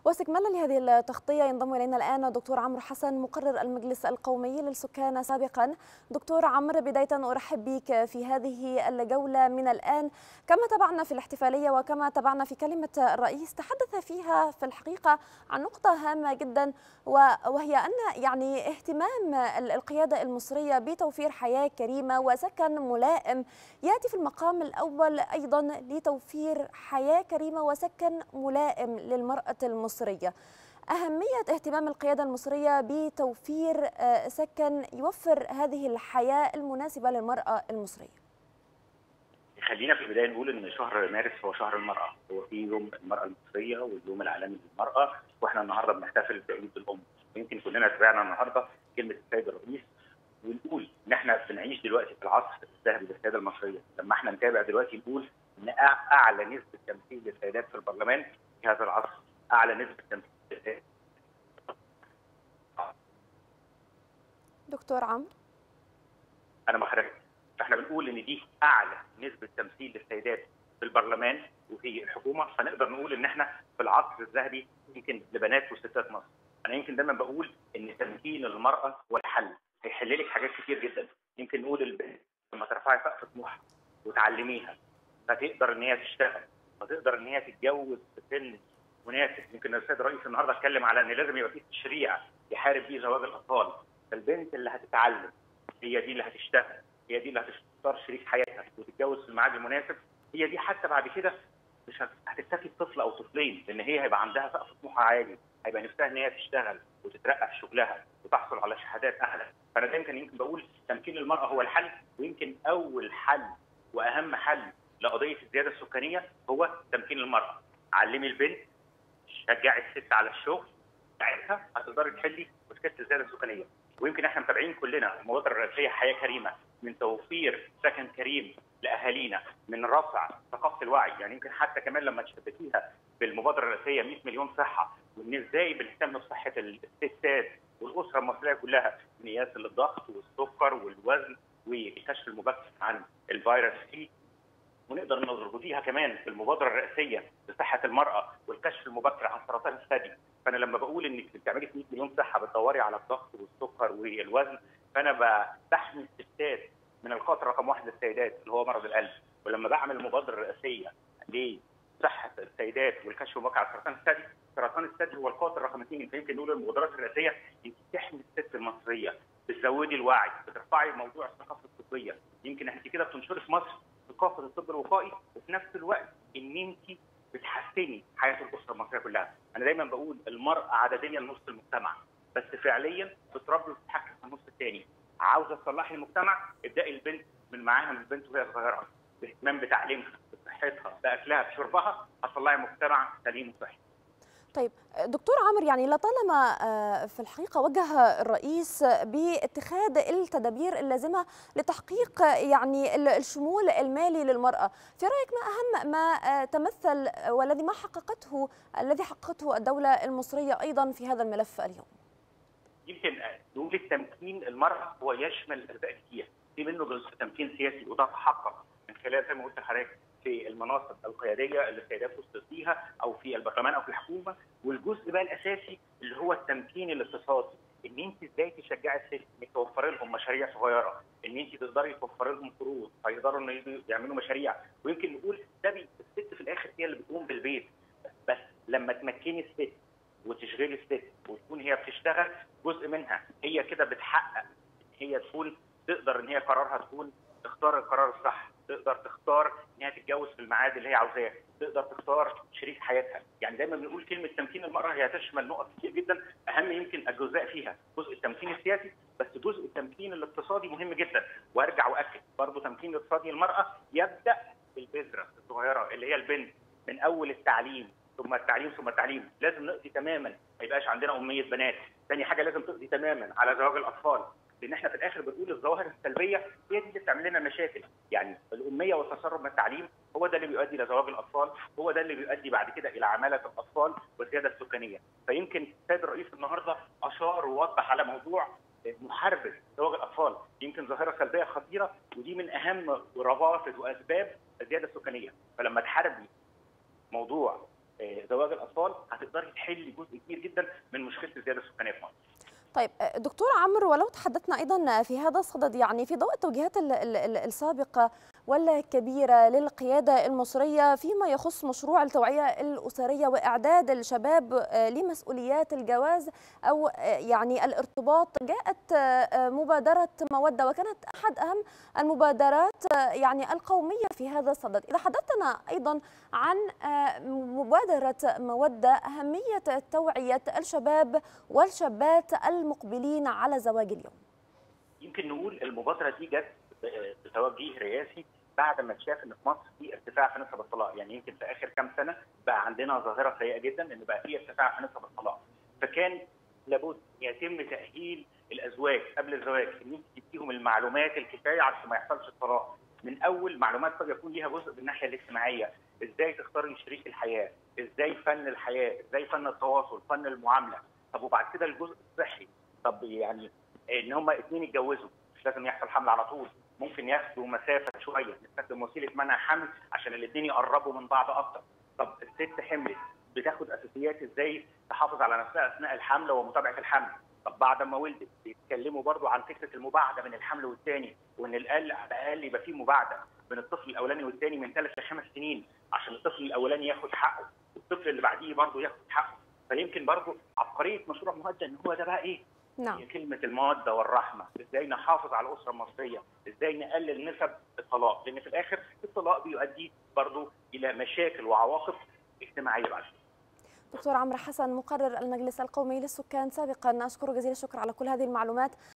واستكمالا لهذه التغطية ينضم إلينا الآن دكتور عمرو حسن مقرر المجلس القومي للسكان سابقا دكتور عمرو بداية أرحب بك في هذه الجولة من الآن كما تابعنا في الاحتفالية وكما تابعنا في كلمة الرئيس تحدث فيها في الحقيقة عن نقطة هامة جدا وهي أن يعني اهتمام القيادة المصرية بتوفير حياة كريمة وسكن ملائم يأتي في المقام الأول أيضا لتوفير حياة كريمة وسكن ملائم للمرأة المصرية المصرية أهمية اهتمام القيادة المصرية بتوفير سكن يوفر هذه الحياة المناسبة للمرأة المصرية خلينا في البدايه نقول ان شهر مارس هو شهر المراه هو في يوم المراه المصريه واليوم العالمي للمراه واحنا النهارده بنحتفل بعيد الام ويمكن كلنا تابعنا النهارده كلمه السيد الرئيس ونقول ان احنا بنعيش دلوقتي في العصر الذهبي للسياده المصريه لما احنا نتابع دلوقتي نقول ان اعلى نسبه تمثيل للسيدات في البرلمان في هذا العصر اعلى نسبه تمثيل دكتور عمرو انا ما خرجت فاحنا بنقول ان دي اعلى نسبه تمثيل للسيدات في البرلمان وفي الحكومه فنقدر نقول ان احنا في العصر الذهبي يمكن لبنات وستات مصر انا يمكن دايما بقول ان تمكين المراه هو الحل هيحل لك حاجات كتير جدا يمكن نقول البنت لما ترفعي سقف طموحها وتعلميها فتقدر ان هي تشتغل فتقدر ان هي تتجوز في سن مناسب يمكن السيد الرئيس النهارده اتكلم على ان لازم يبقى في تشريع يحارب بيه زواج الاطفال فالبنت اللي هتتعلم هي دي اللي هتشتغل هي دي اللي هتختار شريك حياتها وتتجوز في الميعاد المناسب هي دي حتى بعد كده مش هتكتفي بطفل او طفلين لان هي هيبقى عندها سقف طموحها عالي هيبقى نفسها ان هي تشتغل وتترقى في شغلها وتحصل على شهادات اعلى فانا دايما كان يمكن بقول تمكين المراه هو الحل ويمكن اول حل واهم حل لقضيه الزياده السكانيه هو تمكين المراه علمي البنت شجعي الست على الشغل ساعتها هتقدري تحلي مشكله الزياده السكانيه ويمكن احنا متابعين كلنا المبادره الرئاسيه حياه كريمه من توفير سكن كريم لاهالينا من رفع ثقافه الوعي يعني يمكن حتى كمان لما تشبكيها بالمبادره الرئاسيه 100 مليون صحه وان ازاي بنهتم بصحه الستات والاسره المصريه كلها من قياس الضغط والسكر والوزن والكشف المبكر عن الفيروس سي ونقدر نربطيها كمان بالمبادره الرئاسيه لصحه المراه والكشف المبكر عن سرطان الثدي فانا لما بقول انك بتعملي في 100 مليون صحه بتدوري على الضغط والسكر والوزن فانا بحمي الستات من الخطر رقم واحد للسيدات اللي هو مرض القلب ولما بعمل المبادره الرئاسيه لصحه السيدات والكشف المبكر عن سرطان الثدي سرطان الثدي هو القاتل رقم اثنين فيمكن نقول المبادرات الرئاسيه انت بتحمي الست المصريه بتزودي الوعي بترفعي موضوع الثقافه الطبيه يمكن انت كده بتنشري في مصر ثقافه الطب الوقائي وفي نفس الوقت ان انت بتحسني حياه الاسره المصريه كلها، انا دايما بقول المراه عدديا نص المجتمع بس فعليا بتربي وتتحكم في النص الثاني، عاوزه تصلحي المجتمع ابداي البنت من معاها من البنت وهي صغيره باهتمام بتعليمها بصحتها باكلها بشربها هتطلعي مجتمع سليم وصحي. طيب دكتور عمرو يعني لطالما في الحقيقة وجه الرئيس باتخاذ التدابير اللازمة لتحقيق يعني الشمول المالي للمرأة في رأيك ما أهم ما تمثل والذي ما حققته الذي حققته الدولة المصرية أيضا في هذا الملف اليوم يمكن نقول التمكين المرأة هو يشمل أسباب كتير في منه جزء تمكين سياسي وده تحقق من خلال زي ما قلت لحضرتك في المناصب القياديه اللي السيدات وصلت فيها او في البرلمان او في الحكومه والجزء بقى الاساسي اللي هو التمكين الاقتصادي ان انت ازاي تشجعي الست انك توفري لهم مشاريع صغيره ان انت تقدري توفري لهم قروض فيقدروا ان يعملوا مشاريع ويمكن نقول ده الست في الاخر هي اللي بتقوم بالبيت بس لما تمكني الست وتشغلي الست وتكون هي بتشتغل جزء منها هي كده بتحقق هي تكون تقدر ان هي قرارها تكون تختار القرار الصح تقدر تختار ان هي تتجوز في الميعاد اللي هي عاوزاه، تقدر تختار شريك حياتها، يعني دايما بنقول كلمه تمكين المراه هي تشمل نقط كتير جدا اهم يمكن اجزاء فيها، جزء التمكين السياسي بس جزء التمكين الاقتصادي مهم جدا، وارجع واكد برضه تمكين الاقتصادي للمراه يبدا بالبذره الصغيره اللي هي البنت من اول التعليم ثم التعليم ثم التعليم، لازم نقضي تماما ما يبقاش عندنا اميه بنات، ثاني حاجه لازم تقضي تماما على زواج الاطفال، لان احنا في الاخر بنقول الظواهر السلبيه هي دي اللي بتعمل لنا مشاكل، يعني الاميه والتسرب من التعليم هو ده اللي بيؤدي لزواج الاطفال، هو ده اللي بيؤدي بعد كده الى عماله الاطفال والزياده السكانيه، فيمكن السيد الرئيس النهارده اشار ووضح على موضوع محاربه زواج الاطفال، يمكن ظاهره سلبيه خطيره ودي من اهم روافد واسباب الزياده السكانيه، فلما تحاربي موضوع زواج الاطفال هتقدري تحلي جزء كبير جدا من مشكله الزياده السكانيه في مصر. طيب دكتور عمرو ولو تحدثنا ايضا في هذا الصدد يعني في ضوء التوجيهات السابقه والكبيره للقياده المصريه فيما يخص مشروع التوعيه الاسريه واعداد الشباب لمسؤوليات الجواز او يعني الارتباط جاءت مبادره موده وكانت احد اهم المبادرات يعني القوميه في هذا الصدد اذا حدثنا ايضا عن مبادره موده اهميه توعيه الشباب والشابات المقبلين على زواج اليوم يمكن نقول المبادره دي جت بتوجيه رئاسي بعد ما اتشاف ان في مصر في ارتفاع في نسب الطلاق يعني يمكن في اخر كام سنه بقى عندنا ظاهره سيئه جدا ان بقى في ارتفاع في نسب الطلاق فكان لابد يتم تاهيل الازواج قبل الزواج ان انت تديهم المعلومات الكفايه عشان ما يحصلش الطلاق من اول معلومات قد يكون ليها جزء بالناحيه الاجتماعيه ازاي تختاري شريك الحياه ازاي فن الحياه ازاي فن التواصل فن المعامله طب وبعد كده الجزء الصحي طب يعني ان هم اثنين يتجوزوا مش لازم يحصل حمل على طول ممكن ياخدوا مسافه شويه نستخدم وسيله منع حمل عشان الاثنين يقربوا من بعض اكتر طب الست حملت بتاخد اساسيات ازاي تحافظ على نفسها اثناء الحمل ومتابعه الحمل طب بعد ما ولدت بيتكلموا برضو عن فكره المباعده بين الحمل والثاني وان الاقل على الاقل يبقى في مباعده بين الطفل الاولاني والثاني من ثلاث لخمس سنين عشان الطفل الاولاني ياخد حقه والطفل اللي بعديه برضه ياخد حقه فيمكن برضه عبقريه مشروع مهدى ان هو ده بقى ايه؟ نعم. هي كلمه الموده والرحمه، ازاي نحافظ على الاسره المصريه، ازاي نقلل نسب الطلاق، لان في الاخر الطلاق بيؤدي برضه الى مشاكل وعواقب اجتماعيه بعد دكتور عمرو حسن مقرر المجلس القومي للسكان سابقا اشكر جزيل الشكر على كل هذه المعلومات